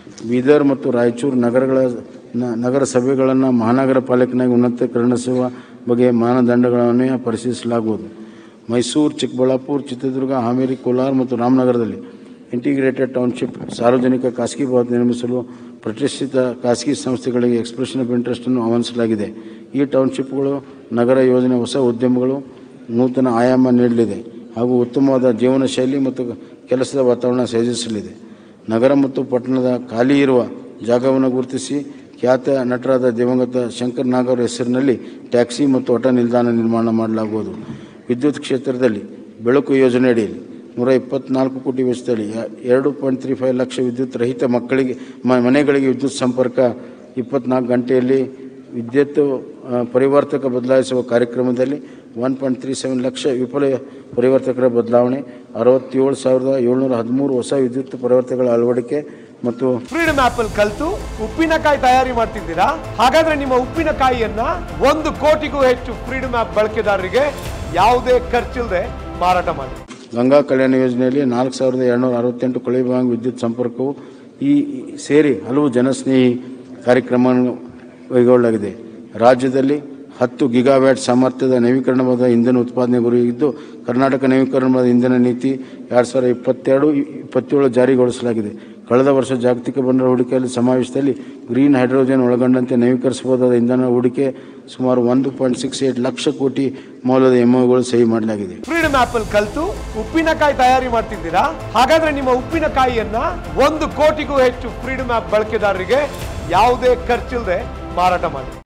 ಬೀದರ್ ಮತ್ತು ರಾಯಚೂರು ನಗರಗಳ ನ- ನಗರ ಸಭೆಗಳನ್ನು ಮಹಾನಗರ ಪಾಲಿಕೆನಾಗಿ ಉನ್ನತೀಕರಣಿಸುವ ಬಗ್ಗೆ ಮಾನದಂಡಗಳನ್ನು ಪರಿಶೀಲಿಸಲಾಗುವುದು ಮೈಸೂರು ಚಿಕ್ಕಬಳ್ಳಾಪುರ ಚಿತ್ರದುರ್ಗ ಹಾವೇರಿ ಕೋಲಾರ ಮತ್ತು ರಾಮನಗರದಲ್ಲಿ ಇಂಟಿಗ್ರೇಟೆಡ್ ಟೌನ್ಶಿಪ್ ಸಾರ್ವಜನಿಕ ಖಾಸಗಿ ಭವನ ನಿರ್ಮಿಸಲು ಪ್ರತಿಷ್ಠಿತ ಖಾಸಗಿ ಸಂಸ್ಥೆಗಳಿಗೆ ಎಕ್ಸ್ಪ್ರೆಷನ್ ಆಫ್ ಇಂಟ್ರೆಸ್ಟನ್ನು ಆಹ್ವಾನಿಸಲಾಗಿದೆ ಈ ಟೌನ್ಶಿಪ್ಗಳು ನಗರ ಯೋಜನೆ ಹೊಸ ಉದ್ಯಮಗಳು ನೂತನ ಆಯಾಮ ನೀಡಲಿದೆ ಹಾಗೂ ಉತ್ತಮವಾದ ಜೀವನ ಶೈಲಿ ಮತ್ತು ಕೆಲಸದ ವಾತಾವರಣ ಸೃಜಿಸಲಿದೆ ನಗರ ಮತ್ತು ಪಟ್ಟಣದ ಖಾಲಿ ಇರುವ ಜಾಗವನ್ನು ಗುರುತಿಸಿ ಖ್ಯಾತ ನಟರಾದ ದಿವಂಗತ ಶಂಕರ್ ನಾಗ್ ಅವರ ಹೆಸರಿನಲ್ಲಿ ಟ್ಯಾಕ್ಸಿ ಮತ್ತು ಆಟೋ ನಿಲ್ದಾಣ ನಿರ್ಮಾಣ ಮಾಡಲಾಗುವುದು ವಿದ್ಯುತ್ ಕ್ಷೇತ್ರದಲ್ಲಿ ಬೆಳಕು ಯೋಜನೆ ಅಡಿಯಲ್ಲಿ ನೂರ ಇಪ್ಪತ್ನಾಲ್ಕು ಕೋಟಿ ವೆಚ್ಚದಲ್ಲಿ ಎ- ಎರಡು ಪಾಯಿಂಟ್ ತ್ರೀ ಫೈವ್ ಲಕ್ಷ ವಿದ್ಯುತ್ ರಹಿತ ಮಕ್ಕಳಿಗೆ ಮ- ಮನೆಗಳಿಗೆ ವಿದ್ಯುತ್ ಸಂಪರ್ಕ ಇಪ್ಪತ್ನಾಲ್ಕು ಗಂಟೆಯಲ್ಲಿ ವಿದ್ಯುತ್ ಆ, ಪರಿವರ್ತಕ ಬದಲಾಯಿಸುವ ಕಾರ್ಯಕ್ರಮದಲ್ಲಿ one point three seven lakh ವಿಫಲ ಪರಿವರ್ತಕರ ಬದಲಾವಣೆ ಅರವತ್ತೇಳು ಸಾವಿರದ ಏಳ್ನೂರ ಹದಿಮೂರು ಹೊಸ ವಿದ್ಯುತ್ ಪರಿವರ್ತಕಗಳ ಅಳವಡಿಕೆ ಮತ್ತು ಫ್ರೀಡಮ್ ಆಪ್ ಅಲ್ಲಿ ಕಲ್ತು ಉಪ್ಪಿನಕಾಯಿ ತಯಾರಿ ಮಾಡ್ತಿದ್ದೀರಾ ಹಾಗಾದ್ರೆ ನಿಮ್ಮ ಉಪ್ಪಿನಕಾಯಿಯನ್ನ ಒಂದು ಕೋಟಿಗೂ ಹೆಚ್ಚು ಫ್ರೀಡಮ್ ಆಪ್ ಬಳಕೆದಾರರಿಗೆ ಯಾವುದೇ ಖರ್ಚಿಲ್ಲದೆ ಮಾರಾಟ ಮಾಡಿ ಗಂಗಾ ಕಲ್ಯಾಣ ಯೋಜನೆಯಲ್ಲಿ ನಾಲ್ಕು ಸಾವಿರದ ಎರಡುನೂರ ಅರವತ್ತೆಂಟು ಕೊಳವೆ ವಿದ್ಯುತ್ ಸಂಪರ್ಕವು ಈ ಈ ಸೇರಿ ಹಲವು ಜನಸ್ನೇಹಿ ಕಾರ್ಯಕ್ರಮ ಕೈಗೊಳ್ಳಲಾಗಿದೆ ರಾಜ್ಯದಲ್ಲಿ ಹತ್ತು ಗಿಗಾವ್ಯಾಟ್ ಸಾಮರ್ಥ್ಯದ ನವೀಕರಣವಾದ ಇಂಧನ ಉತ್ಪಾದನೆ ಗುರಿ ಇದ್ದು ಕರ್ನಾಟಕ ನವೀಕರಣವಾದ ಇಂಧನ ನೀತಿ ಎರಡು ಸಾವಿರದ ಇಪ್ಪತ್ತೆರಡು ಇಪ್ಪತ್ತೇಳು ಜಾರಿಗೊಳಿಸಲಾಗಿದೆ ಕಳೆದ ವರ್ಷ ಜಾಗತಿಕ ಬಂಡವಾಳ ಹೂಡಿಕೆಯಲ್ಲಿ ಸಮಾವೇಶದಲ್ಲಿ ಗ್ರೀನ್ ಹೈಡ್ರೋಜನ್ ಒಳಗೊಂಡಂತೆ ನವೀಕರಿಸಬಹುದಾದ ಇಂಧನ ಹೂಡಿಕೆ ಸುಮಾರು ಒಂದು ಪಾಯಿಂಟ್ ಸಿಕ್ಸ್ ಏಟ್ ಲಕ್ಷ ಕೋಟಿ ಮೌಲ್ಯದ ಎಂಒಗಳು ಸಹಿ ಮಾಡಲಾಗಿದೆ ಫ್ರೀಡಮ್ ಆಪ್ ಅಲ್ಲಿ ಕಲ್ತು ಉಪ್ಪಿನಕಾಯಿ ತಯಾರಿ ಮಾಡ್ತಿದ್ದೀರಾ ಹಾಗಾದ್ರೆ ನಿಮ್ಮ ಉಪ್ಪಿನಕಾಯಿಯನ್ನ ಒಂದು ಕೋಟಿಗೂ ಹೆಚ್ಚು ಫ್ರೀಡಮ್ ಆಪ್ ಬಳಕೆದಾರರಿಗೆ ಯಾವುದೇ ಖರ್ಚಿಲ್ಲದೆ ಮಾರಾಟ ಮಾಡಿ